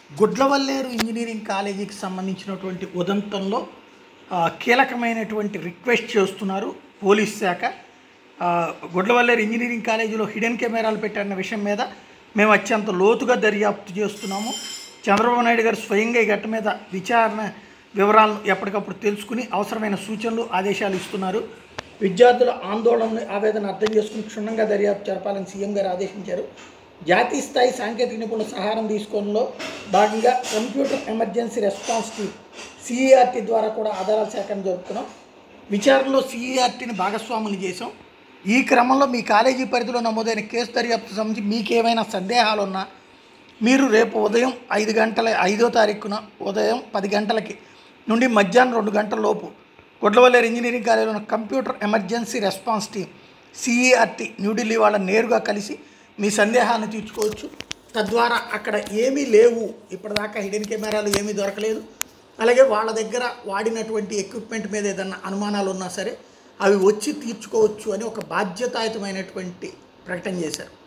Gudlavalleru engineering కాలేజీకి సంబంధించినటువంటి ఉదంతంలో ఆ, కీలకమైనటువంటి రిక్వెస్ట్ చేస్తున్నారు పోలీస్ శాఖ ఆ, గుడ్లవల్లేరు ఇంజనీరింగ్ కాలేజీలో హిడెన్ కెమెరాలు పెట్టారన్న విషయం మీద మేము అత్యంత లోతుగా దర్యాప్తు చేస్తున్నాము చంద్రబాబు నాయుడు గారు స్వయంగా ఈ ఘట్ట మీద విచారణ వివరాలను ఎప్పటికప్పుడు తెలుసుకుని అవసరమైన సూచనలు ఆదేశాలు ఇస్తున్నారు విద్యార్థుల ఆందోళనను ఆవేదన అర్థం చేసుకుని క్షుణ్ణంగా దర్యాప్తు జరపాలని సీఎం గారు ఆదేశించారు జాతీయ స్థాయి సాంకేతిక నిపుణుల సహారం తీసుకోవడంలో భాగంగా computer emergency response team CERT ద్వారా కూడా ఆధారాల సేకరణ జరుపుతున్నాం విచారణలో సిఈఆర్టీని భాగస్వాములు చేసాం ఈ క్రమంలో మీ కాలేజీ పరిధిలో నమోదైన కేసు దర్యాప్తు సంబంధించి మీకు ఏమైనా సందేహాలు ఉన్నా మీరు రేపు ఉదయం ఐదు గంటల ఐదో తారీఖున ఉదయం పది గంటలకి నుండి మధ్యాహ్నం రెండు గంటల లోపు గుడ్లవల్లేరు ఇంజనీరింగ్ కాలేజీలో ఉన్న computer emergency response team CERT New Delhi వాళ్ళని నేరుగా కలిసి మీ సందేహాలను తీర్చుకోవచ్చు తద్వారా అక్కడ ఏమీ లేవు ఇప్పటిదాకా హిడెన్ కెమెరాలు ఏమీ దొరకలేదు అలాగే వాళ్ళ దగ్గర వాడినటువంటి ఎక్విప్మెంట్ మీద ఏదన్నా అనుమానాలు ఉన్నా సరే అవి వచ్చి తీర్చుకోవచ్చు అని ఒక బాధ్యతాయుతమైనటువంటి ప్రకటన చేశారు